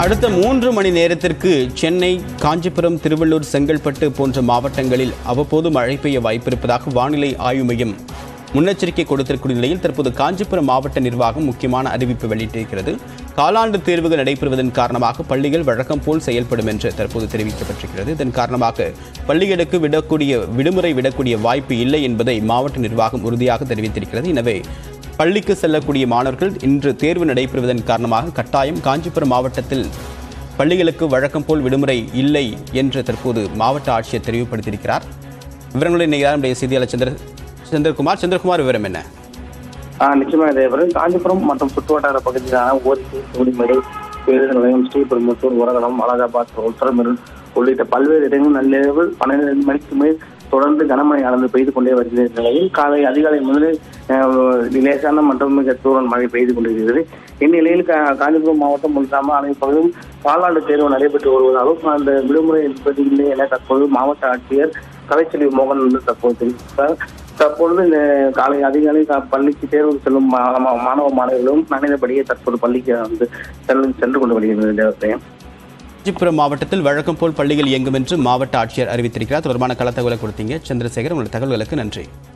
அடுத்த மூன்று மணி நேரத்திற்கு சென்னை காஞ்சிபுரம் திருவள்ளூர் செங்கல்பட்டு போன்ற மாவட்டங்களில் அவ்வப்போது மழை பெய்ய வாய்ப்பிருப்பதாக வானிலை ஆய்வு மையம் முன்னெச்சரிக்கை கொடுத்திருக்கும் நிலையில் தற்போது காஞ்சிபுரம் மாவட்ட நிர்வாகம் முக்கியமான அறிவிப்பு வெளியிட்டிருக்கிறது காலாண்டு தேர்வுகள் நடைபெறுவதன் காரணமாக பள்ளிகள் வழக்கம் போல் செயல்படும் என்று தற்போது தெரிவிக்கப்பட்டிருக்கிறது இதன் காரணமாக பள்ளிகளுக்கு விடக்கூடிய விடுமுறை விடக்கூடிய வாய்ப்பு இல்லை என்பதை மாவட்ட நிர்வாகம் உறுதியாக தெரிவித்திருக்கிறது எனவே பள்ளிக்கு செல்லக்கூடிய மாணவர்கள் இன்று தேர்வு நடைபெறுவதன் காரணமாக கட்டாயம் காஞ்சிபுரம் மாவட்டத்தில் பள்ளிகளுக்கு வழக்கம் போல் விடுமுறை இல்லை என்று தற்போது மாவட்ட ஆட்சியர் தெரிவுபடுத்தியிருக்கிறார் விவரங்களை இணைகிறார் நம்முடைய செய்தியாளர் சந்திர சந்திரகுமார் சந்திரகுமார் விவரம் என்ன ஆ, நிச்சயமாக தேவரன் காஞ்சிபுரம் மற்றும் சுற்றுவட்டார பகுதியிலான ஓரிக்கை சூடிமேடு பேருந்து நிலையம் ஸ்ரீபெரும்புத்தூர் உரகலம் அலகாபாத் உத்தரமேரூர் உள்ளிட்ட பல்வேறு இடங்கள் நள்ளிரவு பன்னிரண்டு மணிக்கு மேல் தொடர்ந்து கனமழை அளந்து பெய்து கொண்டே வருகிற நிலையில் காலை அதிகாலை முதலில் அஹ், லேசான மற்றும் மிக தூரல் மழை பெய்து கொண்டிருக்கிறது இந்நிலையில் கா- காஞ்சிபுரம் மாவட்டம் உள்சாம அனைத்து பகுதியும் காலாண்டு தேர்வு நடைபெற்று வருவதாலும் அந்த விடுமுறை என்பது இல்லை என தற்போது மாவட்ட ஆட்சியர் கலைச்செல்வி மோகன் வந்து தற்போது தெரிவித்தார் தற்பொழுது இந்த காலை அதிகாலை கா- பள்ளிக்கு தேர்வு செல்லும் மா- மா- மாணவ மாணவிகளும் நனைந்தபடியே தற்போது பள்ளிக்கு வந்து சென்று சென்று கொண்டு வருகிறது தேவத்தையும் காஞ்சிபுரம் மாவட்டத்தில் வழக்கம் போல் பள்ளிகள் இயங்கும் என்று மாவட்ட ஆட்சியர் அறிவித்திருக்கிறார் தொடர்பான கள தகவலை கொடுத்தீங்க சந்திரசேகர் உங்களுடைய தகவல்களுக்கு நன்றி